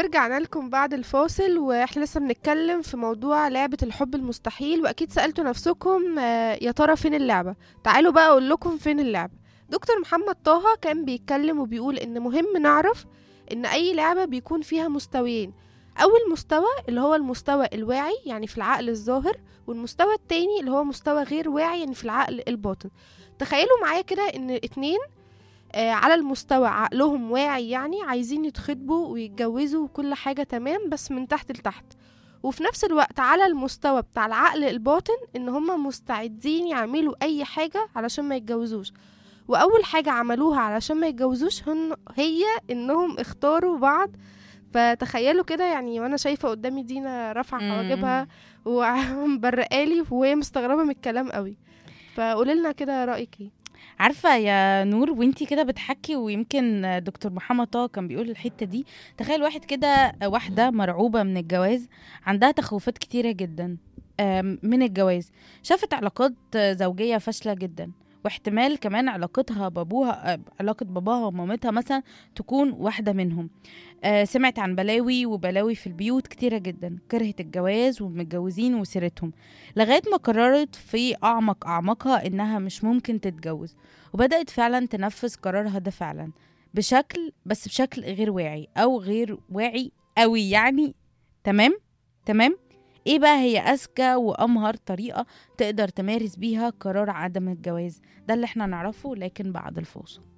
ورجعنا لكم بعد الفاصل واحنا لسه بنتكلم في موضوع لعبة الحب المستحيل واكيد سألتوا نفسكم آه، يا ترى فين اللعبة تعالوا بقى اقول لكم فين اللعبة دكتور محمد طه كان بيتكلم وبيقول ان مهم نعرف ان اي لعبة بيكون فيها مستويين اول مستوى اللي هو المستوى الواعي يعني في العقل الظاهر والمستوى التاني اللي هو مستوى غير واعي يعني في العقل الباطن تخيلوا معايا كده ان اتنين آه، على المستوى عقلهم واعي يعني عايزين يتخطبوا ويتجوزوا وكل حاجة تمام بس من تحت لتحت وفي نفس الوقت على المستوى بتاع العقل الباطن ان هما مستعدين يعملوا اي حاجة علشان ما يتجوزوش واول حاجة عملوها علشان ما يتجوزوش هن هي انهم اختاروا بعض فتخيلوا كده يعني وانا شايفة قدامي دينا رافعة مم. حواجبها ومبرقالي وهي مستغربة من الكلام قوي فقولي لنا كده رأيك ايه عارفه يا نور وانتي كده بتحكي ويمكن دكتور محمد طه كان بيقول الحته دي تخيل واحد كده واحده مرعوبه من الجواز عندها تخوفات كتيره جدا آم، من الجواز شافت علاقات زوجيه فاشله جدا واحتمال كمان علاقتها بابوها آه، علاقة باباها ومامتها مثلا تكون واحدة منهم آه، سمعت عن بلاوي وبلاوي في البيوت كتيرة جدا كرهت الجواز والمتجوزين وسيرتهم لغاية ما قررت في أعمق أعمقها إنها مش ممكن تتجوز وبدأت فعلا تنفذ قرارها ده فعلا بشكل بس بشكل غير واعي أو غير واعي قوي يعني تمام تمام ايه بقى هي اذكى وامهر طريقه تقدر تمارس بيها قرار عدم الجواز ده اللي احنا نعرفه لكن بعد الفاصل